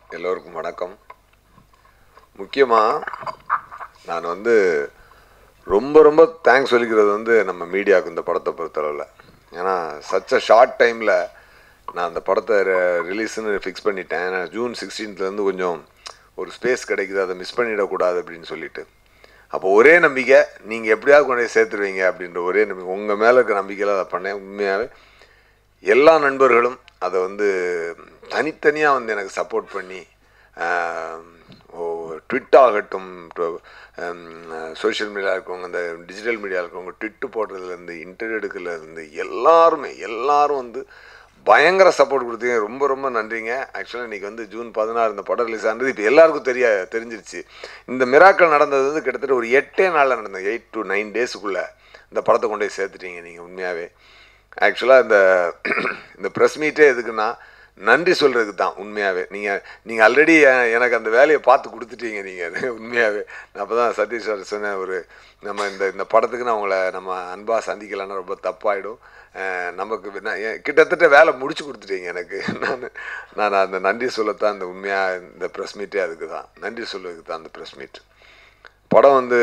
எல்லோருக்கும் வணக்கம் முக்கியமாக நான் வந்து ரொம்ப ரொம்ப தேங்க்ஸ் சொல்லிக்கிறது வந்து நம்ம மீடியாவுக்கு இந்த படத்தை பொறுத்தளவில் ஏன்னா சச்ச ஷார்ட் டைமில் நான் அந்த படத்தை ரிலீஸ்னு ஃபிக்ஸ் பண்ணிட்டேன் ஏன்னா ஜூன் 16th ல இருந்து கொஞ்சம் ஒரு ஸ்பேஸ் கிடைக்குது அதை மிஸ் பண்ணிடக்கூடாது அப்படின்னு சொல்லிட்டு அப்போ ஒரே நம்பிக்கை நீங்கள் எப்படியாவது கொண்டு போய் சேர்த்துருவீங்க அப்படின்ற ஒரே நம்பிக்கை உங்கள் மேலே இருக்க நம்பிக்கையில் அதை பண்ணேன் உண்மையாகவே எல்லா நண்பர்களும் அதை வந்து தனித்தனியாக வந்து எனக்கு சப்போர்ட் பண்ணி ட்விட் ஆகட்டும் சோஷியல் மீடியா இருக்கவங்க இந்த டிஜிட்டல் மீடியா இருக்கவங்க ட்விட்டு போடுறதுலேருந்து இன்டர்வியூ எடுக்கிறதுலேருந்து எல்லாருமே எல்லாரும் வந்து பயங்கர சப்போர்ட் கொடுத்தீங்க ரொம்ப ரொம்ப நன்றிங்க ஆக்சுவலாக இன்றைக்கி வந்து ஜூன் பதினாறு இந்த படம் ரிலீஸ் ஆனது இப்போ எல்லாருக்கும் தெரிய தெரிஞ்சிருச்சு இந்த மிராக்கள் நடந்தது வந்து கிட்டத்தட்ட ஒரு எட்டே நாளில் நடந்தது எயிட் டு நைன் டேஸுக்குள்ளே இந்த படத்தை கொண்டு போய் சேர்த்துட்டீங்க நீங்கள் உண்மையாகவே ஆக்சுவலாக இந்த இந்த ப்ரெஸ் மீட்டே எதுக்குன்னா நன்றி சொல்கிறதுக்கு தான் உண்மையாகவே நீங்கள் நீங்கள் ஆல்ரெடி எனக்கு அந்த வேலையை பார்த்து கொடுத்துட்டீங்க நீங்கள் உண்மையாகவே நான் அப்போ தான் சதீஷ் சார் சொன்னேன் ஒரு நம்ம இந்த இந்த படத்துக்கு நான் உங்களை நம்ம அன்பாக சந்திக்கலைன்னா ரொம்ப தப்பாயிடும் அஹ் நமக்கு நான் ஏன் கிட்டத்தட்ட வேலை முடிச்சு கொடுத்துட்டீங்க எனக்கு நான் நான் அந்த நன்றி சொல்லத்தான் இந்த உண்மையாக இந்த ப்ரெஸ் மீட்டே அதுக்கு தான் நன்றி சொல்றதுக்கு தான் அந்த ப்ரெஸ் மீட் படம் வந்து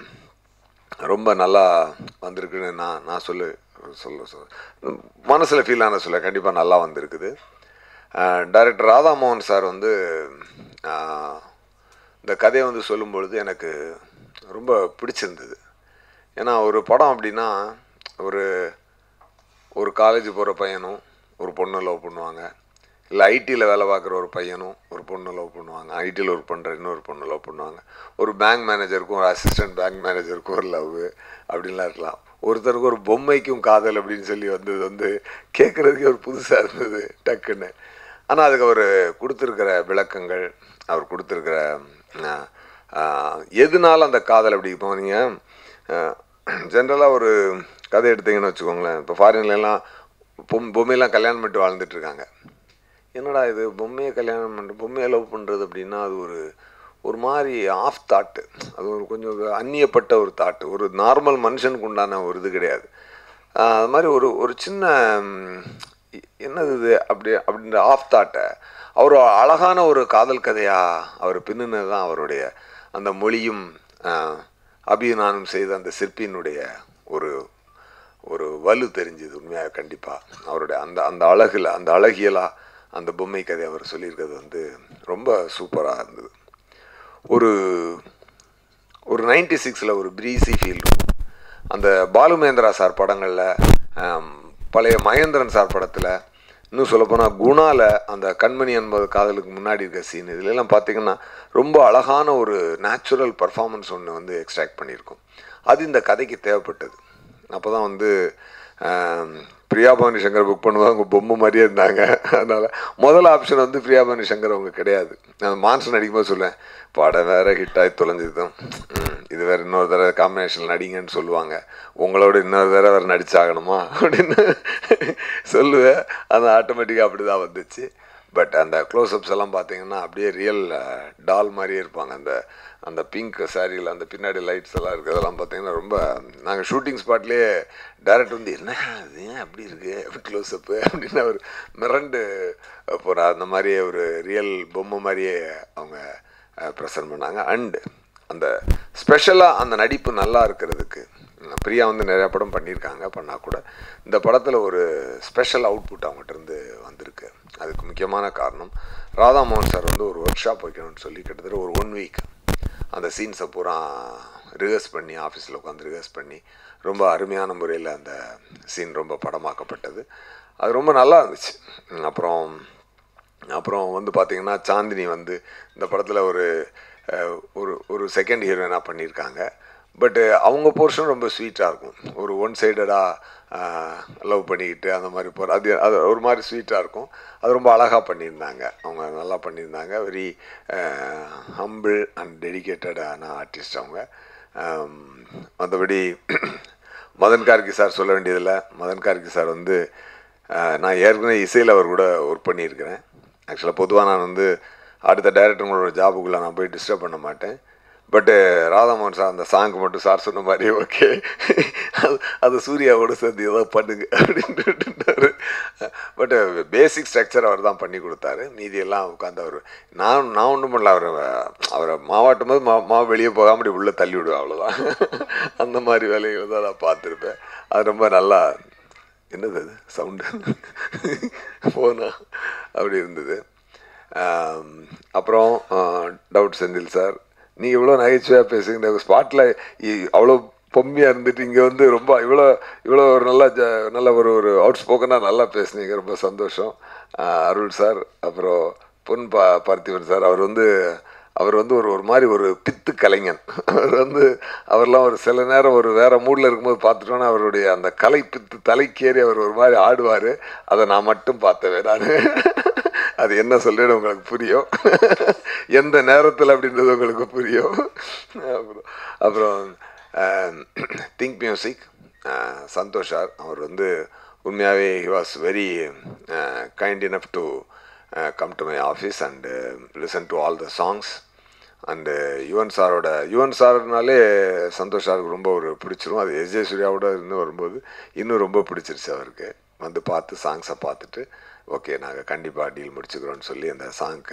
ரொம்ப நல்லா வந்திருக்குன்னு நான் நான் சொல்லு சொல்ல சொல்ல மனசில் ஃபீல் ஆன சொல்ல கண்டிப்பாக நல்லா வந்திருக்குது டைரக்டர் ராதாமோகன் சார் வந்து ஆஹ், இந்த கதையை வந்து சொல்லும் பொழுது எனக்கு ரொம்ப பிடிச்சிருந்தது ஏன்னா ஒரு படம் அப்படின்னா ஒரு ஒரு காலேஜ் போகிற பையனும் ஒரு பொண்ணு லவ் பண்ணுவாங்க இல்லை ஐடியில் வேலை பார்க்குற ஒரு பையனும் ஒரு பொண்ணு லவ் பண்ணுவாங்க ஐடியில் ஒர்க் பண்ணுற இன்னொரு பொண்ணு லவ் பண்ணுவாங்க ஒரு பேங்க் மேனேஜருக்கும் ஒரு அசிஸ்டன்ட் பேங்க் மேனேஜருக்கும் ஒரு லவ் அப்படின்லாம் இருக்கலாம் ஒருத்தருக்கு ஒரு பொம்மைக்கும் காதல் அப்படின்னு சொல்லி வந்தது வந்து கேட்குறதுக்கே ஒரு புதுசாக இருந்தது டக்குன்னு ஆனால் அதுக்கு அவர் கொடுத்துருக்கிற விளக்கங்கள் அவர் கொடுத்துருக்கிற ஆஹ், ஆஹ், எதனால அந்த காதல் அப்படி இப்போ நீங்கள் ஜென்ரலாக ஒரு கதை எடுத்தீங்கன்னு வச்சுக்கோங்களேன் இப்போ ஃபாரின்லலாம் பொம் பொம்மையெல்லாம் கல்யாணம் பண்ணிட்டு வாழ்ந்துட்டு இருக்காங்க என்னடா இது பொம்மையை கல்யாணம் பண்ணுற பொம்மையை லவ் பண்ணுறது அப்படின்னா அது ஒரு ஒரு மாதிரி ஆஃப் தாட்டு அது ஒரு கொஞ்சம் ஒரு அந்நியப்பட்ட ஒரு தாட்டு ஒரு நார்மல் மனுஷனுக்கு உண்டான ஒரு இது கிடையாது ஆஹ் அது மாதிரி ஒரு ஒரு சின்ன ம், இ- என்னது இது அப்படி அப்படின்ற ஆஃப் தாட்டை அவர் அழகான ஒரு காதல் கதையாக அவர் பின்னுனது தான் அவருடைய அந்த மொழியும் ஆஹ், அபிநானும் செய்த அந்த சிற்பியினுடைய ஒரு ஒரு வலு தெரிஞ்சுது உண்மையாக கண்டிப்பாக அவருடைய அந்த அந்த அழகில் அந்த அழகியலாக அந்த பொம்மை கதை அவர் சொல்லியிருக்கிறது வந்து ரொம்ப சூப்பராக இருந்தது ஒரு ஒரு நைன்டி சிக்ஸில் ஒரு பிரீசி ஃபீல் இருக்கும் அந்த பாலுமேந்திரா சார் படங்களில் பழைய மகேந்திரன் சார் படத்தில் இன்னும் சொல்லப்போனால் குணால அந்த கண்மணி என்பது காதலுக்கு முன்னாடி இருக்க சீன் இதுலெல்லாம் பார்த்தீங்கன்னா ரொம்ப அழகான ஒரு நேச்சுரல் பர்ஃபார்மன்ஸ் ஒன்று வந்து எக்ஸ்ட்ராக்ட் பண்ணியிருக்கும் அது இந்த கதைக்கு தேவைப்பட்டது அப்போ தான் வந்து ஆம், பிரியா பவானி சங்கர் புக் பண்ணுவாங்க பொம்மை மாதிரியே இருந்தாங்க அதனால் முதல் ஆப்ஷன் வந்து பிரியா பவானி சங்கர் அவங்க கிடையாது நான் மான்சன் அடிக்கும்போது சொல்லுவேன் படம் வேற ஹிட் ஆகி தொலைஞ்சதும் ம், இது வேற இன்னொரு தடவை காம்பினேஷன் நடிங்கன்னு சொல்லுவாங்க உங்களோட இன்னொரு தடவை வேறு நடிச்சாகணுமா அப்படின்னு சொல்லுவேன் அது ஆட்டோமேட்டிக்காக அப்படி தான் வந்துச்சு பட் அந்த க்ளோஸ்அப்ஸ் எல்லாம் பார்த்தீங்கன்னா அப்படியே ரியல் டால் மாதிரியே இருப்பாங்க அந்த அந்த பிங்க் சாரியில் அந்த பின்னாடி லைட்ஸ் எல்லாம் இருக்கிறதெல்லாம் பார்த்தீங்கன்னா ரொம்ப நாங்கள் ஷூட்டிங் ஸ்பாட்லேயே டேரக்ட் வந்து என்ன இது ஏன் அப்படி இருக்கு அப்படி க்ளோஸ்அப்பு அப்படின்னு அவர் மிரண்டு போகிற அந்த மாதிரியே ஒரு ரியல் பொம்மை மாதிரியே அவங்க ப்ரெசன்ட் பண்ணாங்க அண்டு அந்த ஸ்பெஷலாக அந்த நடிப்பு நல்லா இருக்கிறதுக்கு உம், பிரியா வந்து நிறையா படம் பண்ணியிருக்காங்க பண்ணால் கூட இந்த படத்தில் ஒரு ஸ்பெஷல் அவுட்புட் அவங்ககிட்ட இருந்து வந்திருக்கு அதுக்கு முக்கியமான காரணம் ராதாமோகன் சார் வந்து ஒரு ஒர்க் ஷாப் வைக்கணும்னு சொல்லி கிட்டத்தட்ட ஒரு ஒன் வீக் அந்த சீன்ஸை பூரா ரிஹர்ஸ் பண்ணி ஆஃபீஸில் உட்காந்து ரிஹர்ஸ் பண்ணி ரொம்ப அருமையான முறையில் அந்த சீன் ரொம்ப படமாக்கப்பட்டது அது ரொம்ப நல்லா இருந்துச்சு உம், அப்புறம் அப்புறம் வந்து பார்த்தீங்கன்னா சாந்தினி வந்து இந்த படத்தில் ஒரு அஹ், ஒரு ஒரு செகண்ட் ஹீரோயினாக பண்ணியிருக்காங்க பட்டு அவங்க போர்ஷன் ரொம்ப ஸ்வீட்டாக இருக்கும் ஒரு ஒன் சைடடாக லவ் பண்ணிக்கிட்டு அந்த மாதிரி போகிற அது அது ஒரு மாதிரி ஸ்வீட்டாக இருக்கும் அது ரொம்ப அழகாக பண்ணியிருந்தாங்க அவங்க நல்லா பண்ணியிருந்தாங்க வெரி ஹம்பிள் அண்ட் டெடிக்கேட்டடான ஆர்டிஸ்ட் அவங்க ஆம், மற்றபடி மதன் கார்கி சார் சொல்ல வேண்டியதில்லை மதன் கார்கி சார் வந்து அஹ், நான் ஏற்கனவே இசையில் அவர் கூட ஒர்க் பண்ணியிருக்கிறேன் ஆக்சுவலாக பொதுவாக நான் வந்து அடுத்த டைரக்டருங்களோட ஜாபுக்குள்ளே நான் போய் டிஸ்டர்ப் பண்ண மாட்டேன் பட்டு ராதாமோகன் சார் அந்த சாங்க்கு மட்டும் சார் சொன்ன மாதிரி ஓகே அது அது சூர்யாவோட சேர்ந்து ஏதோ பண்ணுங்க அப்படின்ட்டு பட்டு பேசிக் ஸ்ட்ரக்சர் அவர் தான் பண்ணி கொடுத்தாரு மீதியெல்லாம் உட்காந்து அவர் நான் நான் ஒன்றும் பண்ணல அவர் அவரை மாவாட்டும் போது மா மாவு வெளியே போகாம அப்படி உள்ளே தள்ளி விடுவேன் அவ்வளோதான் அந்த மாதிரி வேலைகளை தான் நான் பார்த்துருப்பேன் அது ரொம்ப நல்லா என்னது அது சவுண்டு போனா அப்படி இருந்தது ஆம், அப்புறம் டவுட் செந்தில் சார் நீங்கள் இவ்வளோ நகைச்சுவையாக பேசுங்க இந்த ஸ்பாட்டில் அவ்வளோ பொம்மையாக இருந்துட்டு இங்கே வந்து ரொம்ப இவ்வளோ இவ்வளோ ஒரு நல்ல ஜ நல்ல ஒரு ஒரு அவுட் ஸ்போக்கனாக நல்லா பேசுனீங்க ரொம்ப சந்தோஷம் ஆஹ், அருள் சார் அப்புறம் பொன் பா பார்த்திபன் சார் அவர் வந்து அவர் வந்து ஒரு ஒரு மாதிரி ஒரு பித்து கலைஞன் அவர் வந்து அவர்லாம் ஒரு சில நேரம் ஒரு வேற மூடில் இருக்கும்போது பார்த்துட்டோன்னா அவருடைய அந்த கலை பித்து தலைக்கேறி அவர் ஒரு மாதிரி ஆடுவார் அதை நான் மட்டும் பார்த்தேன் நான் அது என்ன சொல்றேன்னு உங்களுக்கு புரியும் எந்த நேரத்தில் அப்படின்றது உங்களுக்கு புரியும் அப்புறம் அப்புறம் திங்க் மியூசிக் சந்தோஷ் சார் அவர் வந்து உண்மையாகவே he was very kind enough to come to my office and listen to all the songs and Yuvan சாரோட யுவன் சார்னாலே சந்தோஷ் சாருக்கு ரொம்ப ஒரு பிடிச்சிரும் அது எஸ் ஜே சூர்யாவோட இருந்து வரும்போது இன்னும் ரொம்ப பிடிச்சிருச்சு அவருக்கு வந்து பார்த்து சாங்ஸை பார்த்துட்டு ஓகே நாங்கள் கண்டிப்பாக டீல் முடிச்சுக்கிறோன்னு சொல்லி அந்த சாங்க்கு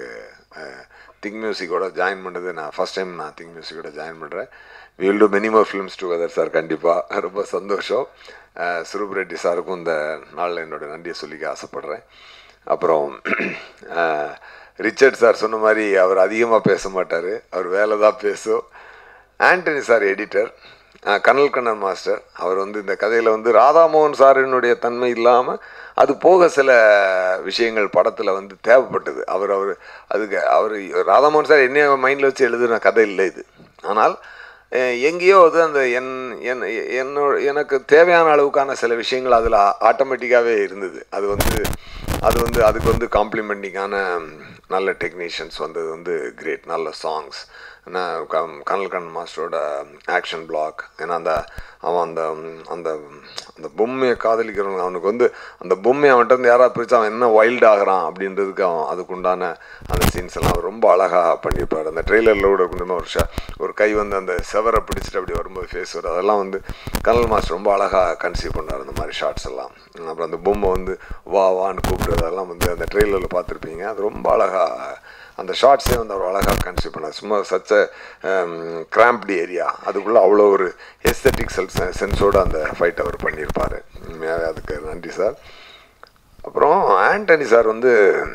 திங் மியூசிக்கோட ஜாயின் பண்ணது நான் ஃபஸ்ட் டைம் நான் திங் மியூசிக்கோட ஜாயின் பண்ணுறேன் will do many more films together sir கண்டிப்பாக ரொம்ப சந்தோஷம் அஹ், சுரூப் ரெட்டி சாருக்கும் இந்த நாளில் என்னோட நன்றியை சொல்லிக்க ஆசைப்பட்றேன் அப்புறம் அஹ், ரிச்சர்ட் சார் சொன்ன மாதிரி அவர் அதிகமாக பேச மாட்டார் அவர் வேலை தான் பேசும் ஆண்டனி சார் எடிட்டர் கனல் கண்ணன் மாஸ்டர் அவர் வந்து இந்த கதையில் வந்து ராதாமோகன் சாரினுடைய தன்மை இல்லாமல் அது போக சில விஷயங்கள் படத்தில் வந்து தேவைப்பட்டது அவர் அவர் அதுக்கு அவர் ராதாமோகன் சார் என்ன மைண்டில் வச்சு எழுதுன கதை இல்லை இது ஆனால் அஹ், எங்கேயோ அது அந்த என் என் என்னோட எனக்கு தேவையான அளவுக்கான சில விஷயங்கள் அதில் ஆட்டோமேட்டிக்காகவே இருந்தது அது வந்து அது வந்து அதுக்கு வந்து காம்ப்ளிமெண்டிங்கான நல்ல டெக்னீஷியன்ஸ் வந்தது வந்து கிரேட் நல்ல சாங்ஸ் நான் கம்- கனல் கண் மாஸ்டரோட ஆக்ஷன் பிளாக் ஏன்னா அந்த அவன் அந்த அந்த அந்த பொம்மையை காதலிக்கிறவங்க அவனுக்கு வந்து அந்த பொம்மையை அவன்கிட்ட வந்து யாராவது பிரித்து அவன் என்ன வைல்ட் ஆகிறான் அப்படின்றதுக்கு அவன் அதுக்குண்டான அந்த சீன்ஸ் எல்லாம் அவர் ரொம்ப அழகாக பண்ணியிருப்பார் அந்த ட்ரெய்லரில் கூட கொண்டு ஒரு ஷா ஒரு கை வந்து அந்த செவரை பிடிச்சிட்டு அப்படி வரும்போது ஃபேஸ் வரும் அதெல்லாம் வந்து கனல் மாஸ்டர் ரொம்ப அழகாக கன்சீவ் பண்ணார் அந்த மாதிரி ஷார்ட்ஸ் எல்லாம் அப்புறம் அந்த பொம்மை வந்து வா வான்னு கூப்பிடுறதெல்லாம் வந்து அந்த ட்ரெய்லரில் பார்த்துருப்பீங்க அது ரொம்ப அழகாக அந்த ஷார்ட்ஸே வந்து அவர் அழகாக கன்சீவ் பண்ணார் சும்மா சச்ச கிராம்ப்டு ஏரியா அதுக்குள்ளே அவ்வளோ ஒரு எஸ்தட்டிக் செல் சென்ஸோடு அந்த ஃபைட் அவர் பண்ணியிருப்பார் உண்மையாகவே அதுக்கு நன்றி சார் அப்புறம் ஆண்டனி சார் வந்து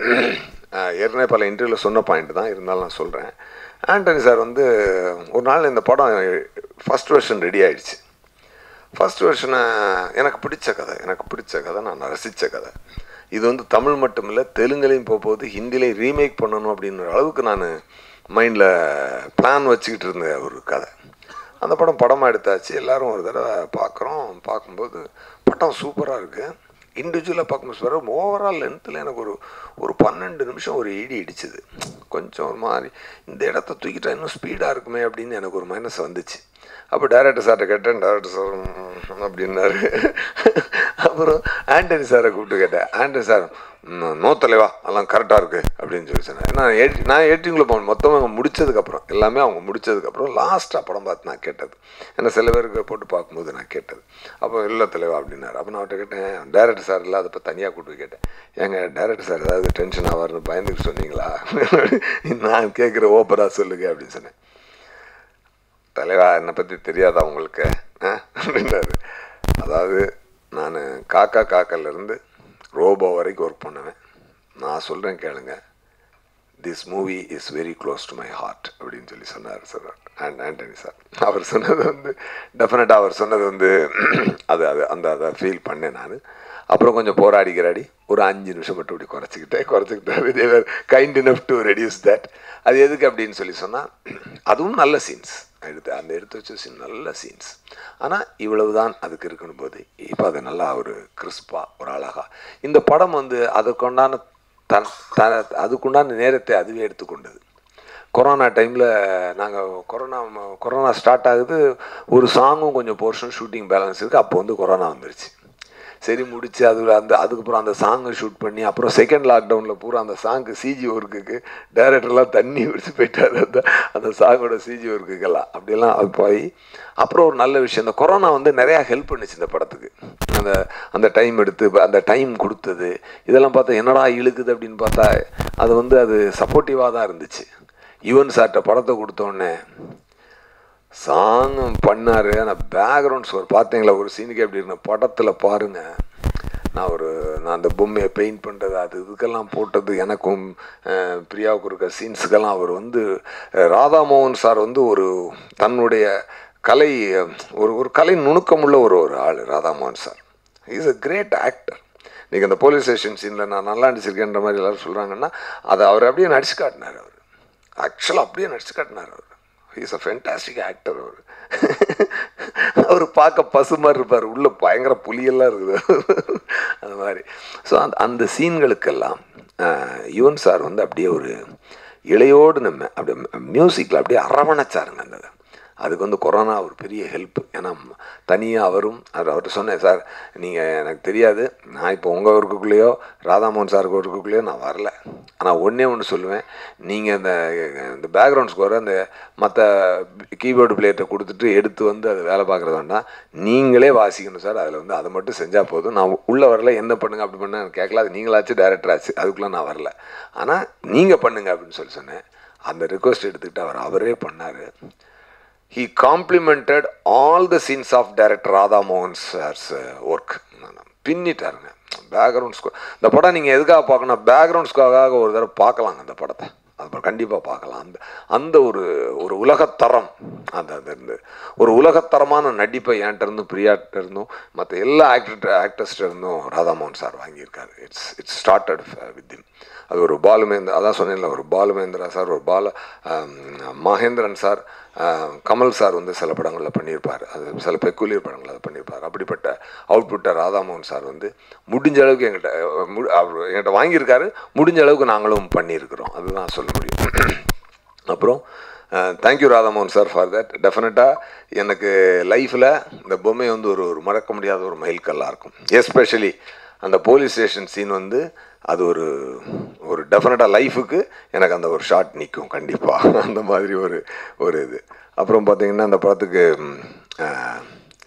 அஹ், ஏற்கனவே பல இன்டர்வியூவில் சொன்ன பாயிண்ட் தான் இருந்தாலும் நான் சொல்கிறேன் ஆண்டனி சார் வந்து ஒரு நாள் இந்த படம் ஃபஸ்ட் வெர்ஷன் ரெடி ஆயிடுச்சு ஃபர்ஸ்ட் வெர்ஷனை எனக்கு பிடிச்ச கதை எனக்கு பிடிச்ச கதை நான் ரசித்த கதை இது வந்து தமிழ் மட்டும் இல்லை தெலுங்குலையும் போக போகுது ஹிந்திலையும் ரீமேக் பண்ணணும் அப்படின்ற அளவுக்கு நான் மைண்டில் பிளான் வச்சுக்கிட்டு இருந்த ஒரு கதை அந்த படம் படமாக எடுத்தாச்சு எல்லாரும் ஒரு தடவை பார்க்குறோம் பார்க்கும்போது படம் சூப்பராக இருக்குது இண்டிவிஜுவலாக பார்க்கும்போது வேறு ஓவரால் லென்த்தில் எனக்கு ஒரு ஒரு பன்னெண்டு நிமிஷம் ஒரு இடி இடிச்சுது கொஞ்சம் ஒரு மாதிரி இந்த இடத்த தூக்கிட்டா இன்னும் ஸ்பீடாக இருக்குமே அப்படின்னு எனக்கு ஒரு மைனஸ் வந்துச்சு அப்போ டேரக்டர் சார்கிட்ட கேட்டேன் டேரக்டர் சார் ம், அப்படின்னாரு அப்புறம் ஆண்டனி சாரை கூப்பிட்டு கேட்டேன் ஆண்டனி சார் ம், நோ தலைவா எல்லாம் கரெக்டாக இருக்குது அப்படின்னு சொல்லி சொன்னேன் நான் எடி நான் எடிட்டிங்கில் போனேன் மொத்தமாக அவங்க முடிச்சதுக்கப்புறம் எல்லாமே அவங்க முடிச்சதுக்கப்புறம் லாஸ்ட்டாக படம் பார்த்து நான் கேட்டது ஏன்னா சில பேருக்கு போட்டு பார்க்கும்போது நான் கேட்டது அப்போ இல்லை தலைவா அப்படின்னாரு அப்போ நான் அவர்கிட்ட கேட்டேன் டேரக்டர் சார் இல்லை அதை இப்போ தனியாக கூப்பிட்டு போய் கேட்டேன் ஏங்க டேரக்டர் சார் ஏதாவது டென்ஷன் ஆவார்னு பயந்துட்டு சொன்னீங்களா நான் கேட்குற ஓப்பரா சொல்லுங்க அப்படின்னு சொன்னேன் தலைவா என்னை பற்றி தெரியாதா உங்களுக்கு ஆ அப்படின்னாரு அதாவது நான் காக்கா காக்கல்லேருந்து ரோபோ வரைக்கும் ஒர்க் பண்ணுவேன் நான் சொல்கிறேன் கேளுங்க this movie is very close to my heart அப்படின்னு சொல்லி சொன்னார் சார் அண்ட் ஆண்டனி சார் அவர் சொன்னது வந்து டெஃபினட்டாக அவர் சொன்னது வந்து அது அது அந்த அதை ஃபீல் பண்ணேன் நான் அப்புறம் கொஞ்சம் போராடி கிராடி ஒரு அஞ்சு நிமிஷம் மட்டும் இப்படி குறைச்சிக்கிட்டேன் குறைச்சிக்கிட்டாரு they were kind enough to reduce that அது எதுக்கு அப்படின்னு சொல்லி சொன்னால் அதுவும் நல்ல சீன்ஸ் எடுத்து அந்த எடுத்து வச்ச சீன் நல்ல சீன்ஸ் ஆனால் இவ்வளவு தான் அதுக்கு இருக்கணும் போது இப்போ அது நல்லா ஒரு கிறிஸ்பாக ஒரு அழகா இந்த படம் வந்து அதுக்குண்டான தன் த அதுக்குண்டான நேரத்தை அதுவே எடுத்துக்கொண்டது கொரோனா டைமில் நாங்கள் கொரோனா கொரோனா ஸ்டார்ட் ஆகுது ஒரு சாங்கும் கொஞ்சம் போர்ஷன் ஷூட்டிங் பேலன்ஸ் இருக்குது அப்போ வந்து கொரோனா வந்துருச்சு சரி முடிச்சு அது அந்த அதுக்கப்புறம் அந்த சாங்கை ஷூட் பண்ணி அப்புறம் செகண்ட் லாக்டவுனில் பூரா அந்த சாங்க்கு சிஜி ஒர்க்குக்கு டைரக்டர்லாம் தண்ணி விடிச்சு போயிட்டாரு அந்த அந்த சாங்கோட சிஜி ஒர்க்குக்கெல்லாம் அப்படியெல்லாம் அது போய் அப்புறம் ஒரு நல்ல விஷயம் இந்த கொரோனா வந்து நிறையா ஹெல்ப் பண்ணுச்சு இந்த படத்துக்கு அந்த அந்த டைம் எடுத்து அந்த டைம் கொடுத்தது இதெல்லாம் பார்த்தா என்னடா இழுக்குது அப்படின்னு பார்த்தா அது வந்து அது சப்போர்ட்டிவாக தான் இருந்துச்சு யுவன் சார்கிட்ட படத்தை கொடுத்தோடனே சாங்கும் பண்ணார் ஆனால் பேக்ரவுண்ட் ஸ்கோர் பார்த்தீங்களா ஒரு சீனுக்கு எப்படி இருந்த படத்தில் பாருங்கள் நான் ஒரு நான் அந்த பொம்மையை பெயிண்ட் பண்ணுறது அது இதுக்கெல்லாம் போட்டது எனக்கும் அஹ், பிரியாவுக்கு இருக்க சீன்ஸுக்கெல்லாம் அவர் வந்து அஹ், ராதாமோகன் சார் வந்து ஒரு தன்னுடைய கலை ஒரு ஒரு கலை நுணுக்கமுள்ள ஒரு ஒரு ஆள் Radhamohan sir is a great actor இன்றைக்கி அந்த போலீஸ் ஸ்டேஷன் சீனில் நான் நல்லா நடிச்சிருக்கேன்ற மாதிரி எல்லாரும் சொல்கிறாங்கன்னா அதை அவர் அப்படியே நடிச்சு காட்டினார் அவர் ஆக்சுவலாக அப்படியே நடிச்சு காட்டினார் அவர் இஸ் அ ஃபென்டாஸ்டிக் ஆக்டர் அவர் அவர் பார்க்க பசு மாதிரி இருப்பார் உள்ள பயங்கர புலியெல்லாம் இருக்குது அந்த மாதிரி ஸோ அந்த அந்த சீன்களுக்கெல்லாம் ஆஹ், யுவன் சார் வந்து அப்படியே ஒரு இளையோடு நம்ம அப்படியே மியூசிக்கில் அப்படியே அரவணைச்சாருங்க அந்த அதுக்கு வந்து கொரோனா ஒரு பெரிய ஹெல்ப் ஏன்னா தனியாக அவரும் அவர் அவர்கிட்ட சொன்னேன் சார் நீங்கள் எனக்கு தெரியாது நான் இப்போ உங்கள் ஒர்க்குள்ளேயோ ராதாமோகன் சாருக்கு ஒர்க்குள்ளேயோ நான் வரல ஆனால் ஒன்றே ஒன்று சொல்லுவேன் நீங்கள் இந்த இந்த பேக்ரவுண்ட் ஸ்கோரை அந்த மற்ற கீபோர்டு பிளேட்டை கொடுத்துட்டு எடுத்து வந்து அதை வேலை பார்க்குறது வேண்டாம் நீங்களே வாசிக்கணும் சார் அதில் வந்து அதை மட்டும் செஞ்சால் போதும் நான் உள்ளே வரல என்ன பண்ணுங்க அப்படி பண்ண எனக்கு கேட்கல அது நீங்களாச்சும் டேரக்டர் ஆச்சு அதுக்குள்ளே நான் வரல ஆனால் நீங்கள் பண்ணுங்க அப்படின்னு சொல்லி சொன்னேன் அந்த ரிக்வஸ்ட் எடுத்துக்கிட்டு அவர் அவரே பண்ணார் he complimented all the scenes of director Radha மோகன் சார்ஸ் ஒர்க் பின்னிட்டாருங்க பேக்ரவுண்ட் ஸ்கோர் இந்த படம் நீங்கள் எதுக்காக பார்க்கணும் பேக்ரவுண்ட் ஸ்கோராக ஒரு தடவை பார்க்கலாங்க அந்த படத்தை அது கண்டிப்பாக பார்க்கலாம் அந்த அந்த ஒரு ஒரு உலகத்தரம் அந்த அந்த இந்த ஒரு உலகத்தரமான நடிப்பை என்கிட்ட இருந்தும் பிரியாட்ட இருந்தும் மற்ற எல்லா ஆக்டர் ஆக்டர்ஸ்ட இருந்தும் ராதாமோகன் சார் வாங்கியிருக்காரு it's it's started with him அது ஒரு பாலுமேந்திரா அதான் சொன்னேன்ல ஒரு பாலுமேந்திரா சார் ஒரு பால ஆம், மகேந்திரன் சார் ஆம், கமல் சார் வந்து சில படங்களில் பண்ணியிருப்பார் அது சில பெக்குலியர் படங்கள் அதை பண்ணியிருப்பார் அப்படிப்பட்ட அவுட்புட்டை ராதாமோகன் சார் வந்து முடிஞ்ச அளவுக்கு எங்கிட்ட அஹ், மு அவர் என்கிட்ட வாங்கியிருக்காரு முடிஞ்ச அளவுக்கு நாங்களும் பண்ணியிருக்கிறோம் அதுதான் சொல்ல முடியும் அப்புறம் thank you Radhamohan sir for that டெஃபினட்டாக எனக்கு லைஃப்பில் இந்த பொம்மை வந்து ஒரு ஒரு மறக்க முடியாத ஒரு மைல்கல்லாக இருக்கும் எஸ்பெஷலி அந்த போலீஸ் ஸ்டேஷன் சீன் வந்து அது ஒரு ஒரு டெஃபினட்டாக லைஃபுக்கு எனக்கு அந்த ஒரு ஷாட் நிற்கும் கண்டிப்பாக அந்த மாதிரி ஒரு ஒரு இது அப்புறம் பார்த்தீங்கன்னா அந்த படத்துக்கு ம், ஆஹ்,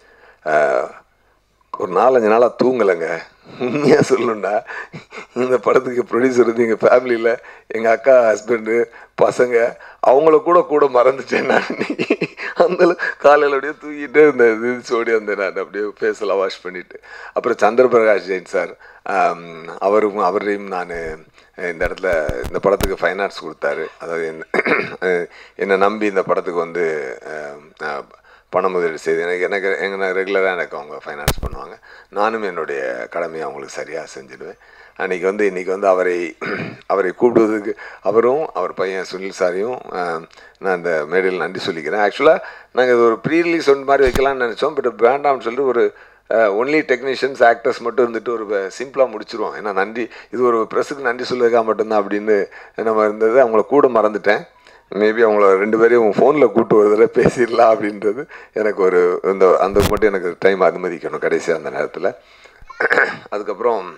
ஆஹ், ஒரு நாலஞ்சு நாளாக தூங்கலைங்க உண்மையாக சொல்லணும்டா இந்த படத்துக்கு ப்ரொடியூசர் வந்து எங்கள் ஃபேமிலியில் எங்கள் அக்கா ஹஸ்பண்டு பசங்க அவங்கள கூட கூட மறந்துட்டேன் நான் இன்னைக்கு அந்த காலையில் அப்படியே தூக்கிட்டு இந்த இது சோடி வந்தேன் நான் அப்படியே ஃபேஸெல்லாம் வாஷ் பண்ணிவிட்டு அப்புறம் சந்திரபிரகாஷ் ஜெயின் சார் ஆம், அவரும் அவரையும் நான் இந்த இடத்துல இந்த படத்துக்கு ஃபைனான்ஸ் கொடுத்தாரு அதாவது என்ன- என்னை நம்பி இந்த படத்துக்கு வந்து ஆம், ஆ, பண முதலீடு செய்து எனக்கு எனக்கு எங்க ரெகுலராக எனக்கு அவங்க ஃபைனான்ஸ் பண்ணுவாங்க நானும் என்னுடைய கடமையை அவங்களுக்கு சரியாக செஞ்சிடுவேன் அன்றைக்கி வந்து இன்றைக்கி வந்து அவரை அவரை கூப்பிடுவதுக்கு அவரும் அவர் பையன் சுனில் சாரையும் ஆஹ், நான் இந்த மேடையில் நன்றி சொல்லிக்கிறேன் ஆக்சுவலாக நாங்கள் இது ஒரு ப்ரீ ரிலீஸ் ஒன்று மாதிரி வைக்கலாம்னு நினச்சோம் பட் வேண்டாம்னு சொல்லிட்டு ஒரு ஒன்லி டெக்னீஷியன்ஸ் ஆக்டர்ஸ் மட்டும் இருந்துட்டு ஒரு சிம்பிளாக முடிச்சிருவோம் ஏன்னா நன்றி இது ஒரு ப்ரெஸ்ஸுக்கு நன்றி சொல்லுறதுக்காக மட்டும்தான் அப்படின்னு நம்ம இருந்தது அவங்கள கூட மறந்துட்டேன் மேபி அவங்கள ரெண்டு பேரையும் ஃபோனில் கூட்டு ஒரு தடவை பேசிடலாம் அப்படின்றது எனக்கு ஒரு இந்த அந்த மட்டும் எனக்கு டைம் அனுமதிக்கணும் கடைசியாக அந்த நேரத்தில் அதுக்கப்புறம்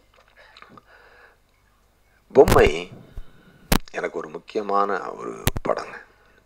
பொம்மை எனக்கு ஒரு முக்கியமான ஒரு படங்க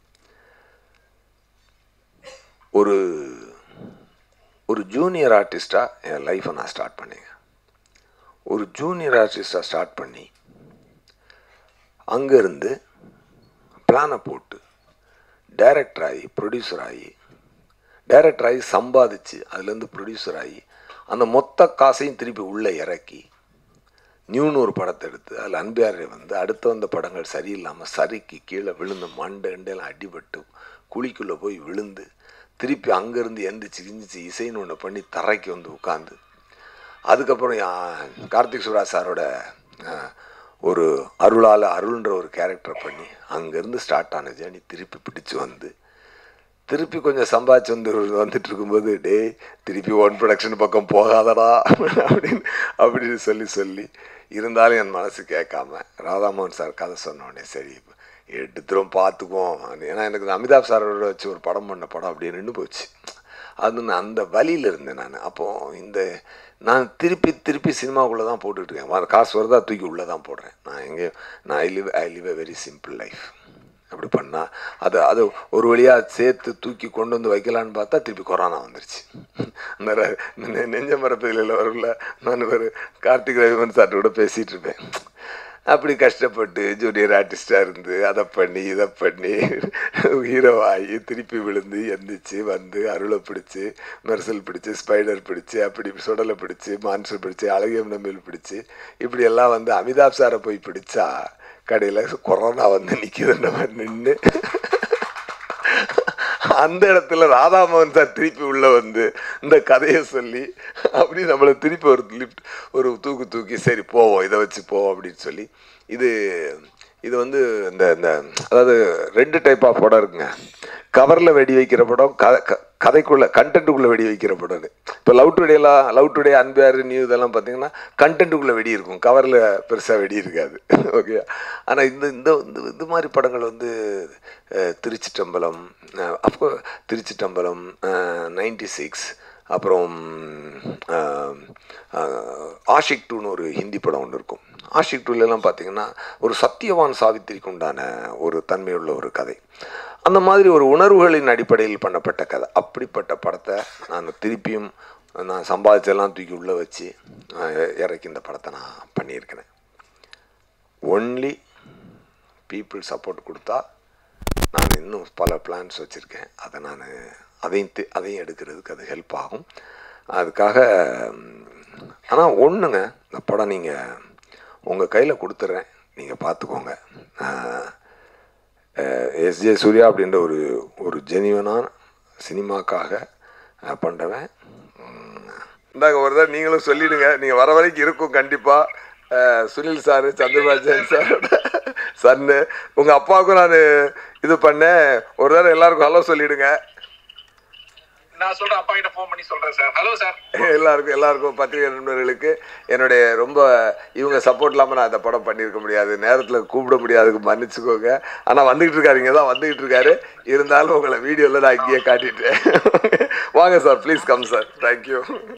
ஒரு ஒரு ஜூனியர் ஆர்டிஸ்டாக என் லைஃப்பை நான் ஸ்டார்ட் பண்ணேங்க ஒரு ஜூனியர் ஆர்டிஸ்டாக ஸ்டார்ட் பண்ணி அங்கேருந்து பிளானை போட்டு டைரக்டர் ஆகி ப்ரொடியூசர் ஆகி டைரக்டர் ஆகி சம்பாதிச்சு அதுலேருந்து ப்ரொடியூசர் ஆகி அந்த மொத்த காசையும் திருப்பி உள்ளே இறக்கி நியூன்னு ஒரு படத்தை எடுத்து அதில் அன்பியாரே வந்து அடுத்து வந்த படங்கள் சரியில்லாமல் சறுக்கி கீழே விழுந்து மண்டை எண்டையெல்லாம் அடிபட்டு குழிக்குள்ளே போய் விழுந்து திருப்பி அங்கேருந்து எந்திரிச்சு கிஞ்சிச்சு இசைன்னு ஒன்று பண்ணி தரைக்கு வந்து உட்காந்து அதுக்கப்புறம் யா- கார்த்திக் சுப்ராஜ் சாரோட அஹ், ஒரு அருளால் அருள்ன்ற ஒரு கேரக்டர் பண்ணி அங்கேருந்து ஸ்டார்ட் ஆன ஜேர்னி திருப்பி பிடிச்சு வந்து திருப்பி கொஞ்சம் சம்பாதிச்சு வந்து வந்துட்டு இருக்கும்போது டேய் திருப்பி ஒன் ப்ரொடக்ஷன் பக்கம் போகாதடா அப்படின்னு அப்படின்னு சொல்லி சொல்லி இருந்தாலும் என் மனசு கேட்காம ராதாமோகன் சார் கதை சொன்ன உடனே சரி எடுத்துரும் பார்த்துக்குவோம் ஏன்னா எனக்கு இந்த அமிதாப் சாரோட வச்சு ஒரு படம் பண்ண படம் அப்படியே நின்று போச்சு அது நான் அந்த வழியில் இருந்தேன் நான் அப்போது இந்த நான் திருப்பி திருப்பி சினிமாவுக்குள்ளே தான் போட்டுட்டு இருக்கேன் வர காசு வருதா தூக்கி உள்ளே தான் போடுறேன் நான் எங்கேயும் நான் I live I live a very simple life அப்படி பண்ணால் அது அது ஒரு வழியாக சேர்த்து தூக்கி கொண்டு வந்து வைக்கலான்னு பார்த்தா திருப்பி கொரோனா வந்துருச்சு அந்த ர- நெ- நெஞ்ச மரப்பதில் வரல நான் ஒரு கார்த்திக் ரவிமன் சார்ட்ட கூட பேசிகிட்டு இருப்பேன் அப்படி கஷ்டப்பட்டு ஜூனியர் ஆர்டிஸ்டாக இருந்து அதை பண்ணி இதை பண்ணி ஹீரோவாகி திருப்பி விழுந்து எந்திரிச்சு வந்து அருளை பிடிச்சி மெர்சல் பிடிச்சி ஸ்பைடர் பிடிச்சி அப்படி சுடலை பிடிச்சி மான்சர் பிடிச்சி அழகியம் நம்பில் பிடிச்சி இப்படி எல்லாம் வந்து அமிதாப் சாரை போய் பிடிச்சா கடையில் கொரோனா வந்து நிற்கிதுன்ற மாதிரி நின்று அந்த இடத்துல ராதாமோகன் சார் திருப்பி உள்ள வந்து இந்த கதையை சொல்லி அப்படி நம்மளை திருப்பி ஒரு லிஃப்ட் ஒரு தூக்கு தூக்கி சரி போவோம் இதை வச்சு போவோம் அப்படின்னு சொல்லி இது இது வந்து இந்த இந்த அதாவது ரெண்டு டைப் ஆஃப் படம் இருக்குங்க கவரில் வெடி வைக்கிற படம் கதை க- கதைக்குள்ள கண்டென்ட்டுக்குள்ளே வெடி வைக்கிற படம் இப்போ லவ் டுடேலாம் லவ் டுடே அன்பியார் நியூ இதெல்லாம் பார்த்தீங்கன்னா கண்டென்ட்டுக்குள்ளே வெடி இருக்கும் கவரில் பெருசாக வெடி இருக்காது ஓகே ஆனால் இந்த இந்த இந்த இது மாதிரி படங்கள் வந்து அஹ், திருச்சிட்டம்பலம் அஃப்கோ திருச்சிட்டம்பலம் நைன்டி சிக்ஸ் அப்புறம் அஹ், அஹ், ஆஷிக் டூன்னு ஒரு ஹிந்தி படம் ஒன்று இருக்கும் ஆஷிக் டூலெலாம் பார்த்தீங்கன்னா ஒரு சத்தியவான் சாவித்திரிக்கு உண்டான ஒரு தன்மையுள்ள ஒரு கதை அந்த மாதிரி ஒரு உணர்வுகளின் அடிப்படையில் பண்ணப்பட்ட கதை அப்படிப்பட்ட படத்தை நான் திருப்பியும் நான் சம்பாதிச்செல்லாம் தூக்கி உள்ளே வச்சு நான் இ- இறக்கி இந்த படத்தை நான் பண்ணியிருக்கிறேன் ஒன்லி பீப்புள் சப்போர்ட் கொடுத்தா நான் இன்னும் பல பிளான்ஸ் வச்சுருக்கேன் அதை நான் அதையும் தி- அதையும் எடுக்கிறதுக்கு அது ஹெல்ப் ஆகும் அதுக்காக ஆனால் ஒன்றுங்க இந்த படம் நீங்கள் உங்கள் கையில் கொடுத்துட்றேன் நீங்கள் பார்த்துக்கோங்க எஸ்ஜே சூர்யா அப்படின்ற ஒரு ஒரு ஜெனியூனான சினிமாக்காக அஹ், பண்ணுறவன் இந்தாங்க ஒரு தடவை நீங்களும் சொல்லிடுங்க நீங்கள் வர வரைக்கும் இருக்கும் கண்டிப்பாக சுனில் சார் சந்திரபாஜன் சார் சன்னு உங்கள் அப்பாவுக்கும் நான் இது பண்ணேன் ஒரு தடவை எல்லாருக்கும் ஹலோ சொல்லிடுங்க நான் சொல்றேன் அப்பா கிட்ட ஃபோன் பண்ணி சொல்றேன் சார் ஹலோ சார் எல்லாருக்கும் எல்லாருக்கும் பத்திரிகை நண்பர்களுக்கு என்னுடைய ரொம்ப இவங்க சப்போர்ட் இல்லாமல் நான் இந்த படம் பண்ணியிருக்க முடியாது நேரத்தில் கூப்பிட முடியாதுக்கு மன்னிச்சுக்கோங்க ஆனால் வந்துகிட்டு இருக்காரு இங்கே தான் வந்துகிட்டு இருக்காரு இருந்தாலும் உங்களை வீடியோவில் நான் இங்கேயே காட்டிட்டேன் வாங்க sir please come sir thank you